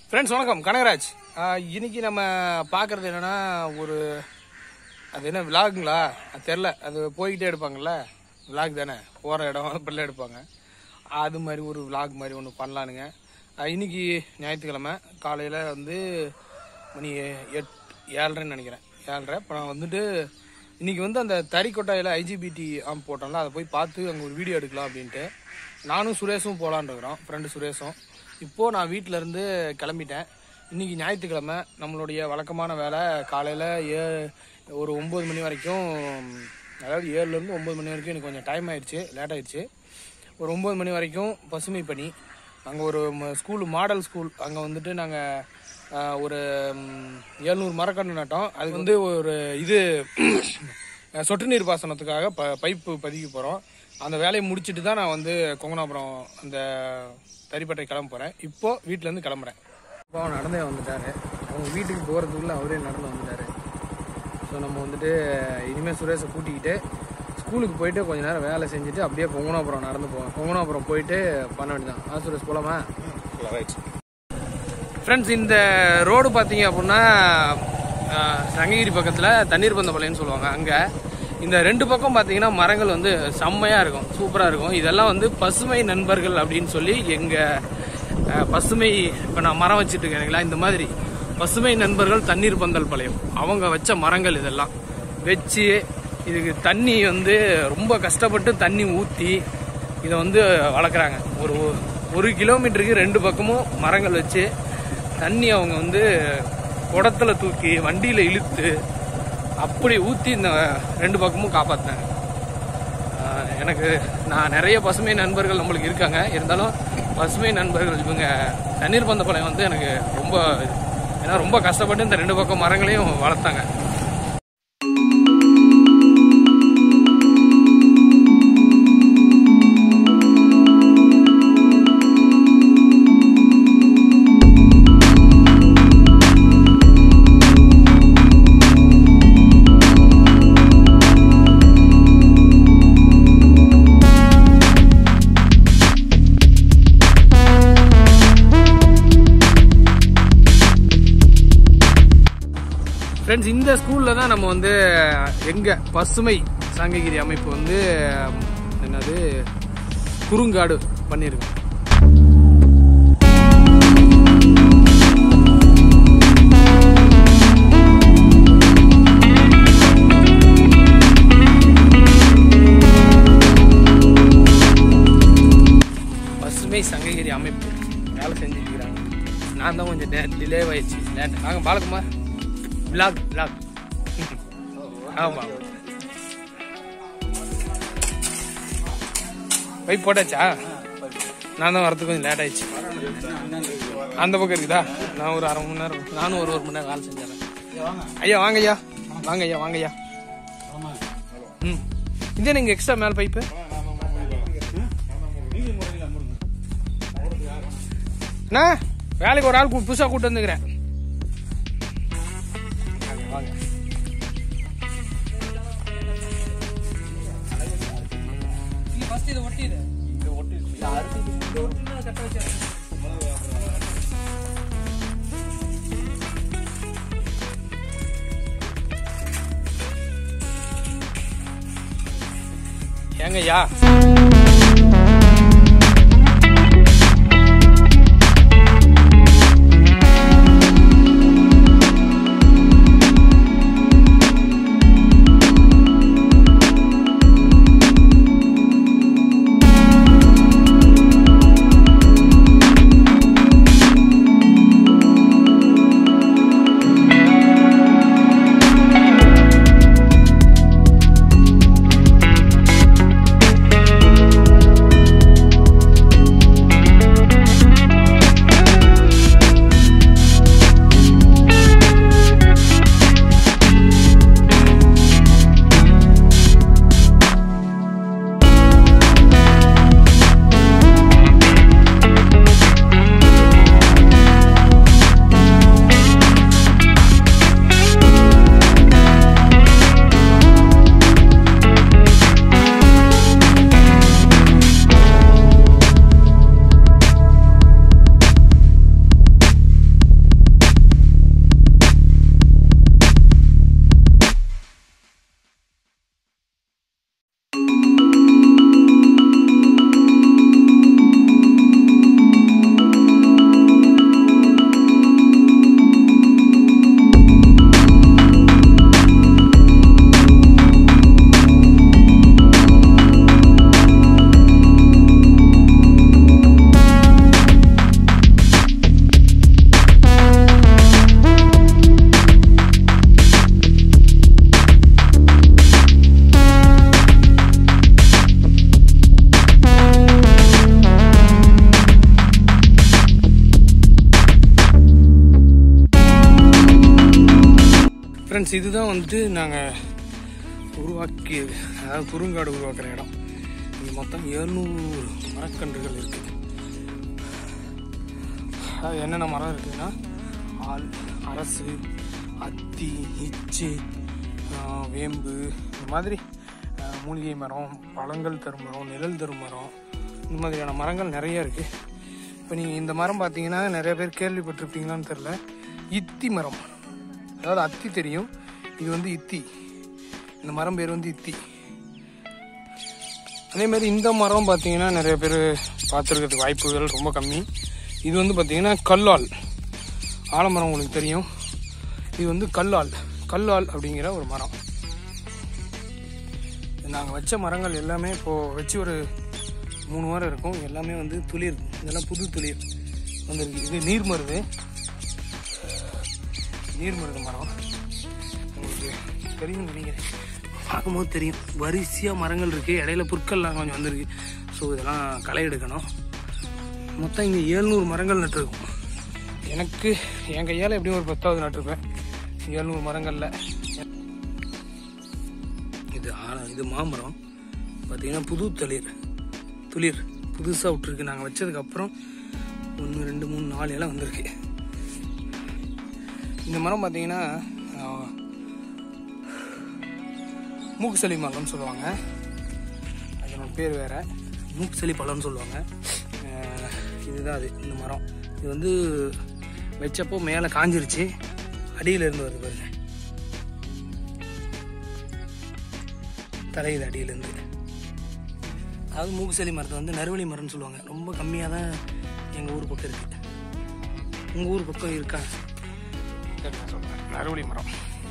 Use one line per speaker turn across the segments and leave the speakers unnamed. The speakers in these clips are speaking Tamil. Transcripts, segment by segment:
ஃப்ரெண்ட்ஸ் வணக்கம் கனகராஜ் ஆஹ் இன்னைக்கு நம்ம பார்க்கறது என்னன்னா ஒரு அது என்ன விலாகுங்களா அது தெரில அது போய்கிட்டே எடுப்பாங்கல்ல விலாக் தானே போகிற இடம் அப்படிலாம் எடுப்பாங்க அது மாதிரி ஒரு விலாக் மாதிரி ஒன்று பண்ணலானுங்க ஆஹ் இன்னைக்கு ஞாயிற்றுக்கிழமை காலையில் வந்து மணி எட் ஏழ்ரைன்னு நினைக்கிறேன் ஏழ்ரை இப்போ நான் வந்துட்டு இன்னைக்கு வந்து அந்த தறிக்கொட்டாயில் ஐஜிபிடி ஆம் போட்டோம்ல அதை போய் பார்த்து அங்கே ஒரு வீடியோ எடுக்கலாம் அப்படின்ட்டு நானும் சுரேஷும் போகலான்னு இருக்கிறோம் ஃப்ரெண்டு சுரேஷும் இப்போது நான் வீட்டில் இருந்து கிளம்பிட்டேன் இன்னைக்கு ஞாயிற்றுக்கிழமை நம்மளுடைய வழக்கமான வேலை காலையில் ஏ ஒரு ஒம்பது மணி வரைக்கும் அதாவது ஏழுலேருந்து ஒம்பது மணி வரைக்கும் எனக்கு கொஞ்சம் டைம் ஆயிடுச்சு லேட் ஆயிடுச்சு ஒரு ஒம்பது மணி வரைக்கும் பசுமை பணி அங்கே ஒரு ஸ்கூல் மாடல் ஸ்கூல் அங்கே வந்துட்டு நாங்கள் ஒரு எழுநூறு மரக்கன்று நட்டோம் அது வந்து ஒரு இது சொட்டு நீர் பாசனத்துக்காக ப பைப்பு பதிக்க போகிறோம் அந்த வேலையை முடிச்சுட்டு தான் நான் வந்து கொங்கனாபுரம் அந்த தறிப்பட்டை கிளம்ப போகிறேன் இப்போது வீட்டிலேருந்து கிளம்புறேன் இப்போ அவர் நடந்தே வந்துட்டாரு அவங்க வீட்டுக்கு போகிறதுக்குள்ளே அவரே நடந்து வந்துட்டாரு ஸோ நம்ம வந்துட்டு இனிமேல் சுரேஷை கூட்டிக்கிட்டு ஸ்கூலுக்கு போயிட்டு கொஞ்ச நேரம் வேலை செஞ்சுட்டு அப்படியே கொங்கனாபுரம் நடந்து போவோம் கொங்கனாபுரம் போயிட்டு பண்ண வேண்டியதான் ஆ சுரேஷ் போலாமா ஃப்ரெண்ட்ஸ் இந்த ரோடு பார்த்தீங்க அப்படின்னா ஆஹ், சங்ககிரி பக்கத்தில் தண்ணீர் பந்தபாளையம்னு சொல்லுவாங்க அங்கே இந்த ரெண்டு பக்கம் பார்த்தீங்கன்னா மரங்கள் வந்து செம்மையாக இருக்கும் சூப்பராக இருக்கும் இதெல்லாம் வந்து பசுமை நண்பர்கள் அப்படின்னு சொல்லி எங்கள் பசுமை இப்போ நான் மரம் வச்சுட்டு இருக்கேன் இல்லைங்களா இந்த மாதிரி பசுமை நண்பர்கள் தண்ணீர் பந்தல் பாளையம் அவங்க வச்ச மரங்கள் இதெல்லாம் வச்சு இதுக்கு தண்ணி வந்து ரொம்ப கஷ்டப்பட்டு தண்ணி ஊற்றி இதை வந்து வளர்க்குறாங்க ஒரு ஒரு கிலோமீட்டருக்கு ரெண்டு பக்கமும் மரங்கள் வச்சு தண்ணி அவங்க வந்து குடத்துல தூக்கி வண்டியில இழுத்து அப்படி ஊற்றி இந்த ரெண்டு பக்கமும் காப்பாற்றினாங்க எனக்கு நான் நிறைய பசுமை நண்பர்கள் நம்மளுக்கு இருக்காங்க இருந்தாலும் பசுமை நண்பர்கள் இவங்க தண்ணீர் பந்தப்பாளையம் வந்து எனக்கு ரொம்ப இது. ஏன்னா ரொம்ப கஷ்டப்பட்டு இந்த ரெண்டு பக்கம் மரங்களையும் வளர்த்தாங்க ஃப்ரெண்ட்ஸ் இந்த ஸ்கூலில் தான் நம்ம வந்து எங்க பசுமை சங்ககிரி அமைப்பு வந்து என்னது குறுங்காடு பண்ணியிருக்கோம் பசுமை சங்ககிரி அமைப்பு வேலை செஞ்சுட்டு இருக்கிறாங்க நான் தான் கொஞ்சம் டிலே ஆயிடுச்சு லேட் வாங்க பாலகுமார் விலாக் விலாக் ஆமாம் பைப் போட்டாச்சா நான் தான் வரதுக்கு கொஞ்சம் லேட் ஆயிடுச்சு அந்த பக்கம் இருக்குதா நான் ஒரு அரை மணி நேரம் நானும் ஒரு ஒரு மணி நேரம் வேலை செஞ்சிடறேன் ஐயா வாங்க ஐயா வாங்க ஐயா வாங்க ஐயா ம் இதே நீங்கள் எக்ஸ்ட்ரா மேல் பைப்பு அண்ணா வேலைக்கு ஒரு ஆள் கூ- புதுசா கூட்டு வந்துக்கிறேன் வாங்க, வாங்க. ஏங்க ஐயா ஃப்ரெண்ட்ஸ் இதுதான் வந்துட்டு நாங்கள் உருவாக்கி அதாவது குறுங்காடு உருவாக்குற இடம் இங்கே மொத்தம் எழுநூறு மரக்கன்றுகள் இருக்குது அது என்னென்ன மரம் இருக்குதுன்னா ஆல் அரசு அத்தி இச்சு ஆஹ், வேம்பு இந்த மாதிரி ஆஹ், மூலிகை மரம் பழங்கள் தரும் மரம் நிழல் தரும் மரம் இந்த மாதிரியான மரங்கள் நிறைய இருக்குது இப்போ நீங்கள் இந்த மரம் பார்த்தீங்கன்னா நிறைய பேர் கேள்விப்பட்டிருப்பீங்களான்னு தெரில இத்தி மரம் அதாவது அத்தி தெரியும் இது வந்து இத்தி இந்த மரம் பேர் வந்து இத்தி அதே மாதிரி இந்த மரம் பார்த்தீங்கன்னா நிறைய பேர் பார்த்துருக்கிறதுக்கு வாய்ப்புகள் ரொம்ப கம்மி இது வந்து பார்த்தீங்கன்னா கல்லால் ஆலமரம் உங்களுக்கு தெரியும் இது வந்து கல்லால் கல்லால் அப்படிங்கிற ஒரு மரம் நாங்கள் வச்ச மரங்கள் எல்லாமே இப்போது வச்சு ஒரு மூணு வாரம் இருக்கும் எல்லாமே வந்து துளிர் இதெல்லாம் புது துளிர் வந்திருக்கு இது நீர் மருது நீர் மருது மரம் உங்களுக்கு தெரியும் நினைக்கிறேன் பார்க்கும்போது தெரியும் வரிசையாக மரங்கள் இருக்குது இடையில புற்கள்லாம் கொஞ்சம் வந்திருக்கு ஸோ இதெல்லாம் களை எடுக்கணும் மொத்தம் இங்கே ஏழ்நூறு மரங்கள் நட்டுருக்கும் எனக்கு என் கையால் எப்படியும் ஒரு பத்தாவது நட்டிருப்பேன் ஏழ்நூறு மரங்களில் இது ஆ- இது மாமரம் பார்த்தீங்கன்னா புது தளிர் துளிர் புதுசாக விட்டுருக்கு நாங்கள் வச்சதுக்கப்புறம் ஒன்று ரெண்டு மூணு நாலு இலை வந்திருக்கு இந்த மரம் பார்த்தீங்கன்னா ஆ, மூக்குசளி மரம்னு சொல்லுவாங்க அதனோட பேர் வேற மூக்குசளி பழம்னு சொல்லுவாங்க அஹ் இதுதான் அது இந்த மரம் இது வந்து வச்சப்போ மேலே காஞ்சிருச்சு அடியில இருந்து வருது பாருங்க தலையுது அடியிலேருந்து அதாவது மூக்குசளி மரத்தை வந்து நறுவலி மரம்னு சொல்லுவாங்க ரொம்ப கம்மியாக தான் எங்கள் ஊர் பக்கம் இருக்கு உங்கள் ஊர் பக்கம் இருக்கா சரி, நான் சொல்றேன். நறுவலி மரம்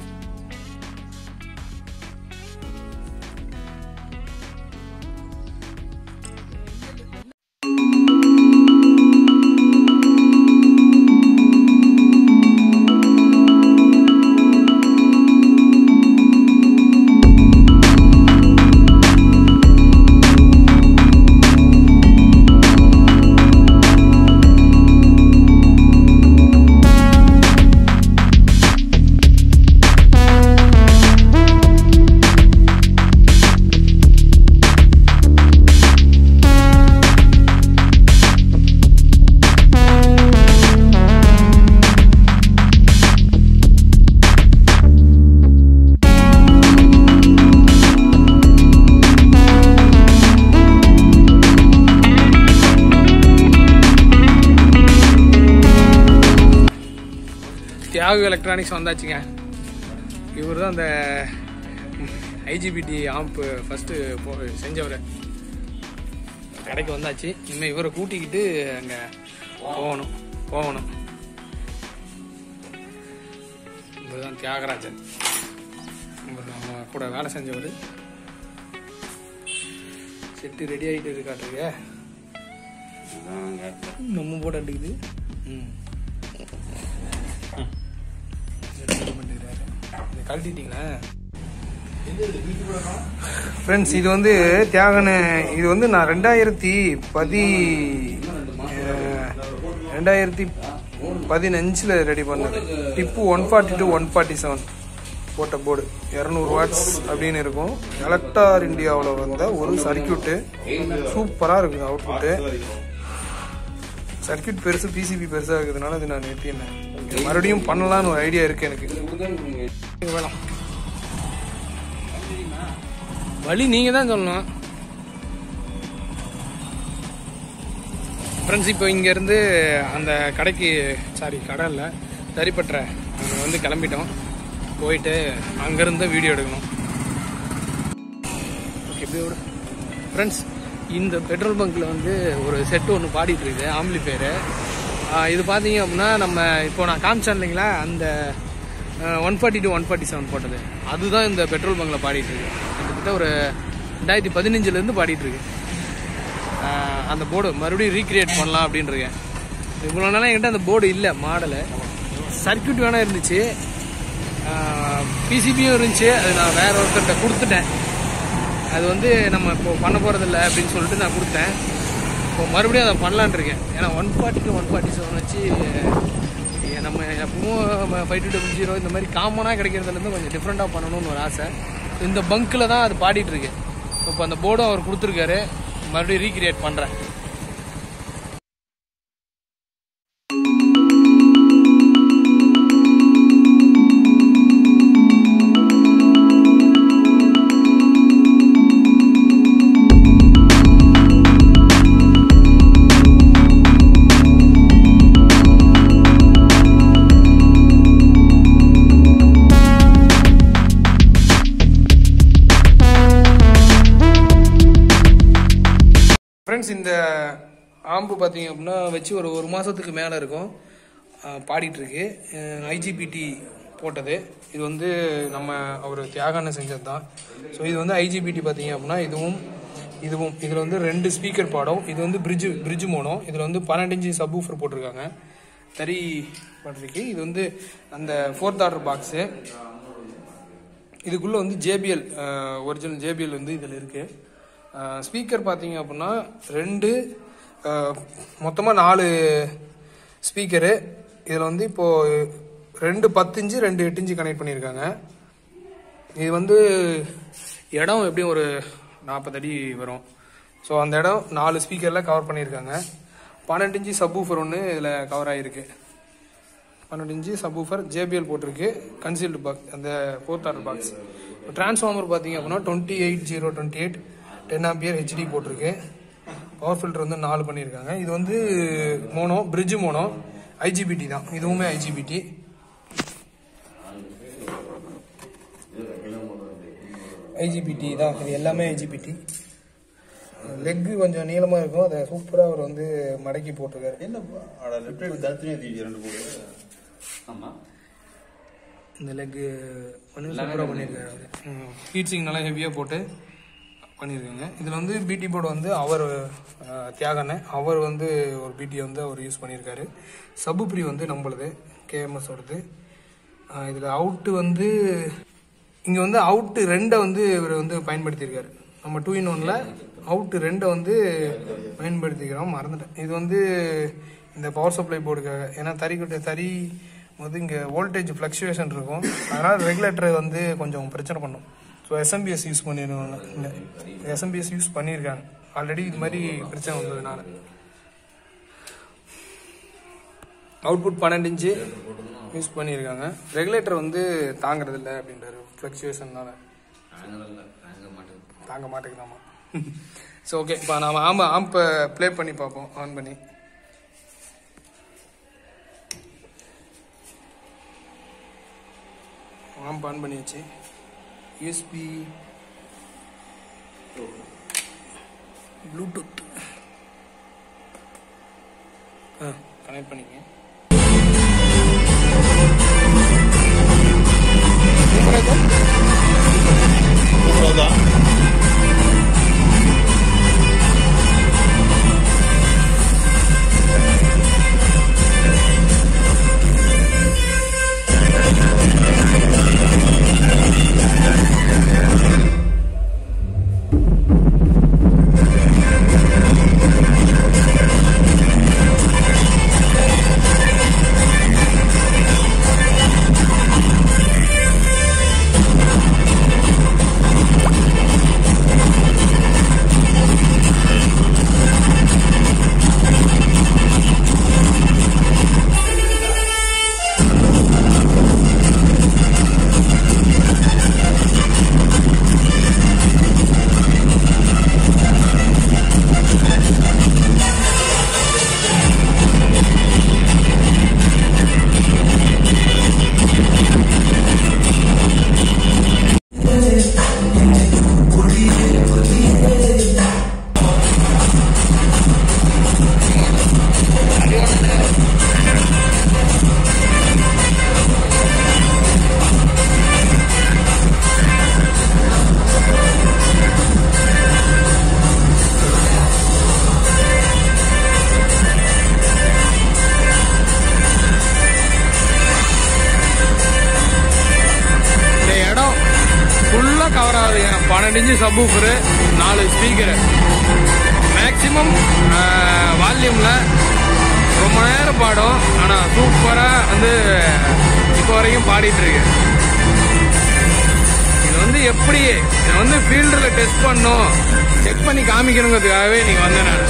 தியாகு எலக்ட்ரானிக்ஸ் வந்தாச்சுங்க இவர் தான் அந்த ஐஜிபிடி ஆம்ப் ஃபஸ்ட்டு போ செஞ்சவர் கடைக்கு வந்தாச்சு இனிமேல் இவரை கூட்டிக்கிட்டு அங்கே போகணும் போகணும் இவர் தான் தியாகராஜன் இவர் நம்ம கூட வேலை செஞ்சவர் செட்டு ரெடி ஆகிட்டு இருக்காட்டுங்க நம்ம போட அடிக்குது ம் கழட்டிட்டீங்களா ஃப்ரெண்ட்ஸ் இது வந்து தியாகனு இது வந்து நான் ரெண்டாயிரத்தி பதி அஹ், ரெண்டாயிரத்தி பதினஞ்சில் ரெடி பண்ணது டிப்பு one forty two one forty seven போட்ட போர்டு இரநூறு வாட்ஸ் அப்படின்னு இருக்கும் எலக்டார் இந்தியாவில் வந்த ஒரு சர்க்கியூட்டு சூப்பராக இருக்குது அவுட்புட்டு சர்க்கியூட் பெருசு பிசிபி பெருசாக இருக்கிறதுனால இது நான் நிறுத்தினேன் மறுபடியும் பண்ணலாம்னு ஒரு ஐடியா இருக்கு எனக்கு இங்க வேணாம் வழி நீங்க தான் சொல்லணும் ஃப்ரெண்ட்ஸ் இப்போ இங்கேருந்து அந்த கடைக்கு சாரி கடை இல்லை தறிப்பற்ற அங்கே வந்து கிளம்பிட்டோம் போயிட்டு அங்கேருந்து வீடியோ எடுக்கணும் ஓகே இப்படியோட ஃப்ரெண்ட்ஸ் இந்த பெட்ரோல் பங்க்கில் வந்து ஒரு செட்டு ஒன்று பாடிட்டு இருக்குது ஆம்பளி பேர் இது பார்த்தீங்க அப்படின்னா நம்ம இப்போ நான் காமிச்சேன் இல்லைங்களா அந்த one forty two one forty seven போட்டது அதுதான் இந்த பெட்ரோல் பங்க்கில் பாடிட்டு இருக்கு கிட்டத்தட்ட ஒரு ரெண்டாயிரத்தி பதினஞ்சுலேருந்து பாடிட்டு இருக்கு ஆஹ் அந்த போர்டு மறுபடியும் ரீக்ரியேட் பண்ணலாம் அப்படின்னு இருக்கேன் இவ்வளோ நாளாக என்கிட்ட அந்த போர்டு இல்லை மாடலு சர்க்கியூட் வேணா இருந்துச்சு பிசிபியும் இருந்துச்சு அது நான் வேற ஒருத்தர்கிட்ட கொடுத்துட்டேன் அது வந்து நம்ம இப்போ பண்ண போகிறதில்ல அப்படின்னு சொல்லிட்டு நான் கொடுத்தேன் இப்போ மறுபடியும் அதை பண்ணலான்னு இருக்கேன் ஏன்னா one forty two one forty seven வச்சு நம்ம எப்பவும் ஃபைவ் டூ டபுள் ஜீரோ இந்த மாதிரி காமனாக கிடைக்கிறதுலேருந்து கொஞ்சம் டிஃப்ரெண்ட்டாக பண்ணணும்னு ஒரு ஆசை இந்த பங்க்கில் தான் அது பாடிட்டு இருக்கு இப்போ அந்த போர்டும் அவர் கொடுத்துருக்காரு மறுபடியும் ரீக்ரியேட் பண்ணுறேன் ஃப்ரெண்ட்ஸ் இந்த ஆம்பு பார்த்தீங்க அப்படின்னா வச்சு ஒரு ஒரு மாதத்துக்கு மேலே இருக்கும் அஹ் பாடிட்டு இருக்கு ஐஜிபிடி போட்டது இது வந்து நம்ம அவர் தியாகான செஞ்சது தான் ஸோ இது வந்து ஐஜிபிடி பார்த்தீங்க அப்படின்னா இதுவும் இதுவும் இதில் வந்து ரெண்டு ஸ்பீக்கர் பாடம் இது வந்து பிரிட்ஜு பிரிட்ஜு மோனோ இதில் வந்து பன்னெண்டு இன்ச்சு சப் ஊஃபர் போட்டிருக்காங்க தறி பாட்டிருக்கு இது வந்து அந்த ஃபோர்த் ஆர்டர் பாக்ஸு இதுக்குள்ளே வந்து ஜேபிஎல் ஒரிஜினல் ஜேபிஎல் வந்து இதில் இருக்குது ஸ்பீக்கர் பார்த்தீங்க அப்படின்னா ரெண்டு மொத்தமாக நாலு ஸ்பீக்கரு இதில் வந்து இப்போது ரெண்டு பத்து இன்ச்சு ரெண்டு எட்டு இன்ச்சு கனெக்ட் பண்ணியிருக்காங்க இது வந்து இடம் எப்படியும் ஒரு நாற்பது அடி வரும் ஸோ அந்த இடம் நாலு ஸ்பீக்கரில் கவர் பண்ணியிருக்காங்க பன்னெண்டு இன்ச்சு சப்வூஃபர் ஒன்று இதில் கவர் ஆகிருக்கு பன்னெண்டு இன்ச்சு சப்வூஃபர் ஜேபிஎல் போட்டிருக்கு கன்சீல்டு பாக்ஸ் அந்த ஃபோர்த் ஆர்டர் பாக்ஸ் டிரான்ஸ்ஃபார்மர் பார்த்தீங்க அப்படின்னா twenty eight zero twenty eight ten ampere HD போட்டிருக்கு பவர் ஃபில்டர் வந்து நாலு பண்ணியிருக்காங்க இது வந்து மோனோ பிரிட்ஜ் மோனோ ஐஜிபிடி தான் இதுவுமே ஐஜிபிடி ஐஜிபிடி தான் இது எல்லாமே ஐஜிபிடி லெக்கு கொஞ்சம் நீளமாக இருக்கும் அதை சூப்பராக அவர் வந்து மடக்கி போட்டிருக்காரு
என்ன அட லெஃப்ட் ரைட் தனித்தனியாக தீச்சு ரெண்டு போடு ஆமா
இந்த லெக்கு வந்து சூப்பராக பண்ணியிருக்காரு அவர் ஹீட் சிங் நல்லா ஹெவியாக போட்டு பண்ணியிருக்காங்க இதில் வந்து பிடி போர்டு வந்து அவர் அஹ், தியாகண்ணே அவர் வந்து ஒரு பிடி வந்து அவர் யூஸ் பண்ணியிருக்காரு சபுப்ரி வந்து நம்மளுது கேஎம்எஸ் ஓடது இதில் அவுட்டு வந்து இங்கே வந்து அவுட்டு ரெண்டை வந்து இவர் வந்து பயன்படுத்தியிருக்காரு நம்ம டூ இன் ஒனில் அவுட்டு ரெண்டை வந்து பயன்படுத்திக்கிறோம் மறந்துட்டேன் இது வந்து இந்த பவர் சப்ளை போர்டுக்காக ஏன்னா தறி கட்ட தறி வந்து இங்கே வோல்டேஜ் ஃப்ளக்சுவேஷன் இருக்கும் அதனால் ரெகுலேட்டர் வந்து கொஞ்சம் பிரச்சனை பண்ணும் ஸோ எஸ்எம்பிஎஸ் யூஸ் பண்ணிடுவாங்க இல்லை எஸ்எம்பிஎஸ் யூஸ் பண்ணியிருக்காங்க ஆல்ரெடி இது மாதிரி பிரச்சனை வந்ததுனால அவுட்புட் பன்னெண்டு இன்ச்சு யூஸ் பண்ணியிருக்காங்க ரெகுலேட்டர் வந்து தாங்கிறது இல்லை அப்படின்றாரு ஃப்ளக்சுவேஷன்னால தாங்க மாட்டேங்குதாமா ஸோ ஓகே இப்போ நாம ஆமாம் ஆம்பை ப்ளே பண்ணி பார்ப்போம் ஆன் பண்ணி ஆம்ப் ஆன் பண்ணியாச்சு யூஎஸ்பி ப்ளூடூத் ஆ கனெக்ட் பண்ணிக்க
அவ்வளோதான்
இந்த இடம் ஃபுல்லாக கவர் ஆகுதுங்க பன்னெண்டு இன்ச்சு சப்வூஃபரு நாலு ஸ்பீக்கரு மேக்ஸிமம் வால்யூமில் ரொம்ப ரொம்ப நேரம் பாடும் ஆனா சூப்பரா வந்து இப்போ வரைக்கும் பாடிட்டு இருக்கு இது வந்து எப்படி இதை வந்து ஃபீல்டில் டெஸ்ட் பண்ணும் செக் பண்ணி காமிக்கணுங்கிறதுக்காகவே நீங்க வந்தேன் நான்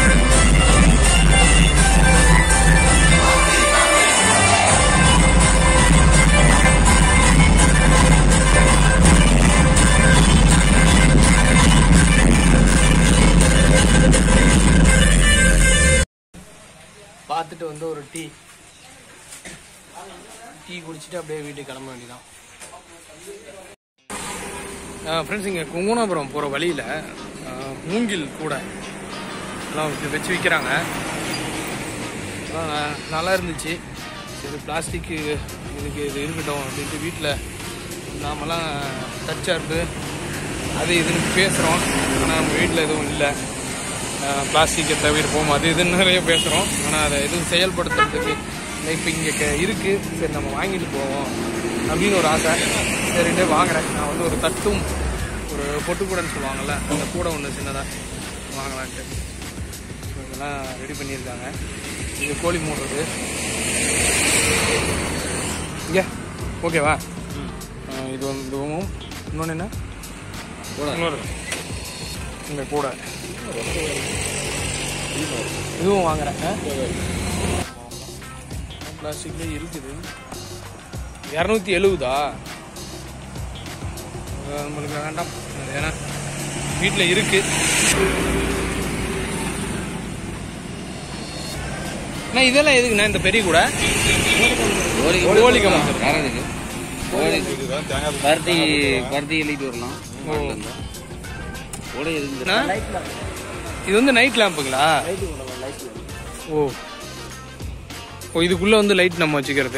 பார்த்துட்டு வந்து ஒரு டீ டீ குடிச்சிட்டு அப்படியே வீட்டுக்கு கிளம்ப வேண்டியதான் ஃப்ரெண்ட்ஸ் இங்கே குங்குணாபுரம் போகிற வழியில் மூங்கில் கூட எல்லாம் வச்சு- வச்சு விற்கிறாங்க அதான் ந- நல்லா இருந்துச்சு சரி பிளாஸ்டிக்கு இதுக்கு இது இருக்கட்டும் அப்படின்ட்டு வீட்டில் நாமெல்லாம் தச்சர்ந்து அது இதுன்னு பேசுகிறோம் ஆனால் நம்ம வீட்டில் எதுவும் இல்லை பிளாஸ்டிக்கை தவிர்ப்போம் அது இதுன்னு நிறைய பேசுகிறோம் ஆனால் அதை எதுவும் செயல்படுத்துறதுக்கு இப்போ இங்கே இருக்குது சரி நம்ம வாங்கிட்டு போவோம் அப்படின்னு ஒரு ஆசை சரின்ட்டு வாங்குறேன் நான் வந்து ஒரு தட்டும் ஒரு பொட்டுக்கூடன்னு சொல்லுவாங்கல்ல அந்த கூடை ஒன்று சின்னதாக வாங்கலான்ட்டு ஸோ இதெல்லாம் ரெடி பண்ணியிருக்காங்க இது கோழி மூடுறது இங்கே ஓகேவா ஆ, இது வந்து இதுவும் இன்னொன்று என்ன இன்னொரு இந்த கூடை இதுவும் வாங்குறேன் பிளாஸ்டிக்லேயே இருக்குது இரநூத்தி எழுபதா நம்மளுக்கு வேண்டாம் அது ஏன்னா வீட்டில் இருக்கு அண்ணா இதெல்லாம் எதுக்குண்ணா இந்த பெரிய கூட கோழிக்கு மட்டும்.
காரதுக்கு பருத்தி பருத்தி எழுதிட்டு வரலாம்
ஓ.
கூட இருந்து
அண்ணா, இது வந்து நைட் லேம்புங்களா ஓ ஓ இதுக்குள்ள வந்து லைட் நம்ம வச்சுக்கிறது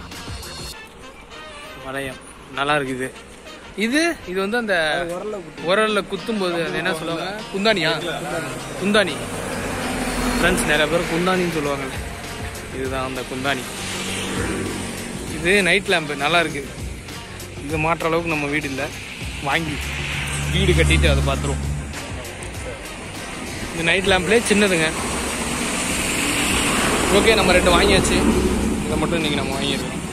வளையம் நல்லா இருக்குது இது இது வந்து அந்த உரல்ல குத்தும் போது அது என்ன சொல்லுவாங்க குந்தானியா குந்தானி ஃப்ரெண்ட்ஸ் நிறைய பேர் குந்தானின்னு சொல்லுவாங்க இதுதான் அந்த குந்தானி இது நைட் லேம்பு நல்லா இருக்கு இது மாற்ற அளவுக்கு நம்ம வீடு இல்லை வாங்கி வீடு கட்டிட்டு அதை பார்த்துருவோம் இந்த நைட் லேம்ப்லேயே சின்னதுங்க ஓகே நம்ம ரெண்டு வாங்கியாச்சு இதை மட்டும் இன்னைக்கு நம்ம வாங்கியிருக்கோம்